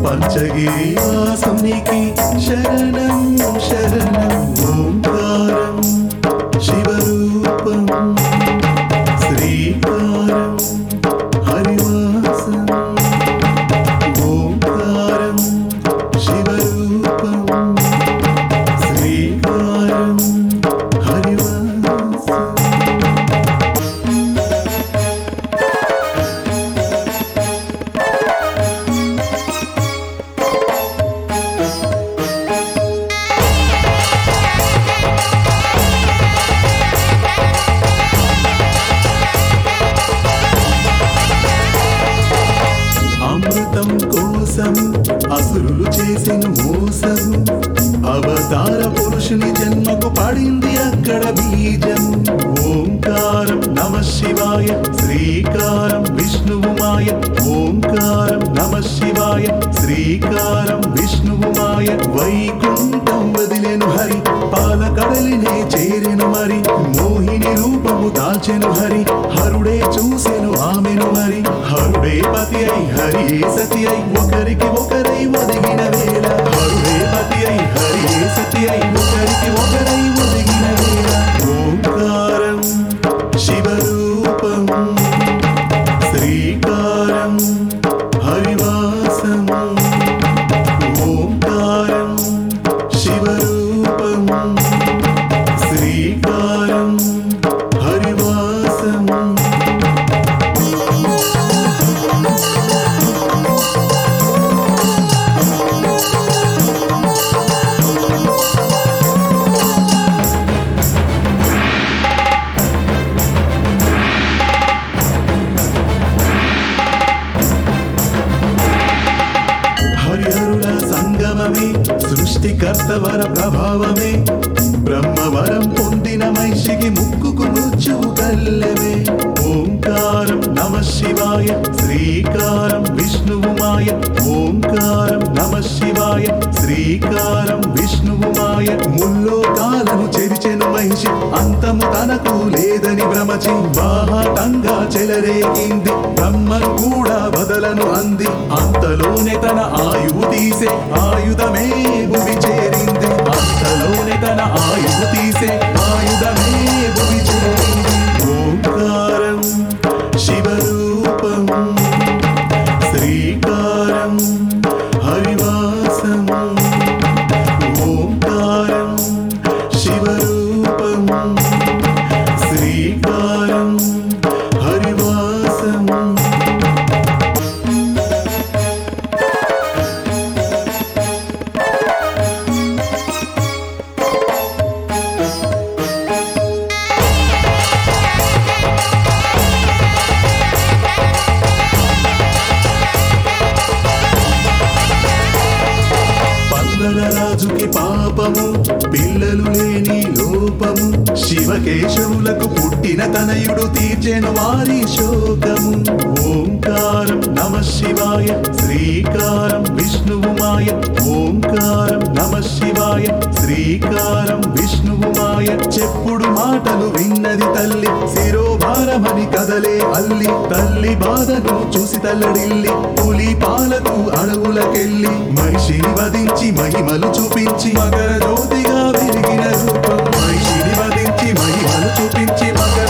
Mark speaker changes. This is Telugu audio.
Speaker 1: పంచగిరి వాసునికి శరణం శరణం ఓంకారం శివరూపం శ్రీకారం హరివాసం ఓంకారం శివరూపం శ్రీకారం హరివాసం అమృతం కోసం అసురులు చేసిన మోసము అవతార పురుషుని జన్మకు పడింది అక్కడ బీజం ఓంకారం నమ శివాయ శ్రీకారం విష్ణువు మాయ ఓంకారం నమ శివాయ శ్రీకారం విష్ణువు మాయ వైకుంఠం వదిలేను హరి పాలకడలినే చేరెను మరి మోహిని రూపము దాచెను హరి హరుడే చూసెను ఆమెను మరి హరుడే పతి అయి హరి సతి అయి ఒకరికి ఒకరై ఒదిగిన వేళ హరుడే పతి అయి హరి సతి అయి ఒకరికి ఒకరై ఒదిగిన వేళ ఓంకారం శివరూపం శ్రీకారం హరివాసం ఓంకారం శివరూపం శ్రీకారం హరివాసం హరిహరుల సంగమమే సృష్టికర్త వర ప్రభావమే బ్రహ్మవరం పొందిన మహిషికి ముక్కుకు ముచ్చు కల్లెమే ఓంకారం నమ శివాయ శ్రీకారం విష్ణువు మాయ ఓంకారం నమ శివాయ శ్రీకారం విష్ణువు మాయ ముల్లోకాలను చెరిచెను మహిషి అంతము తనకు లేదని భ్రమచి బాహటంగా చెలరేగింది బ్రహ్మను కూడా బదలను అంది అంతలోనే తన ఆయువు తీసే ఆయుధమే భువి చేరింది అంతలోనే తన ఆయువు తీసే ఆయుధమే భువి చేరింది ఓంకారం శివరూపం శ్రీకారం హరివాసం ఓంకారం శివరూపం శ్రీకారం హరివాసం పందల రాజుకి పాపము పిల్లలు లేని లోపము శివకేశవులకు పుట్టిన తనయుడు తీర్చెను వారి శోకము ఓంకారం నమ శివాయ శ్రీకారం విష్ణువు మాయ ఓంకారం నమ శివాయ శ్రీకారం విష్ణువు మాయ చెప్పుడు మాటలు విన్నది తల్లి శిరోభారమని కదలే అల్లి తల్లి బాధను చూసి తల్లడిల్లి పులి పాలకు అడవులకెళ్ళి మనిషిని వధించి మహిమలు చూపించి మకర జ్యోతిగా వెలిగిన రూపం మనిషిని వధించి మహిమలు చూపించి మకర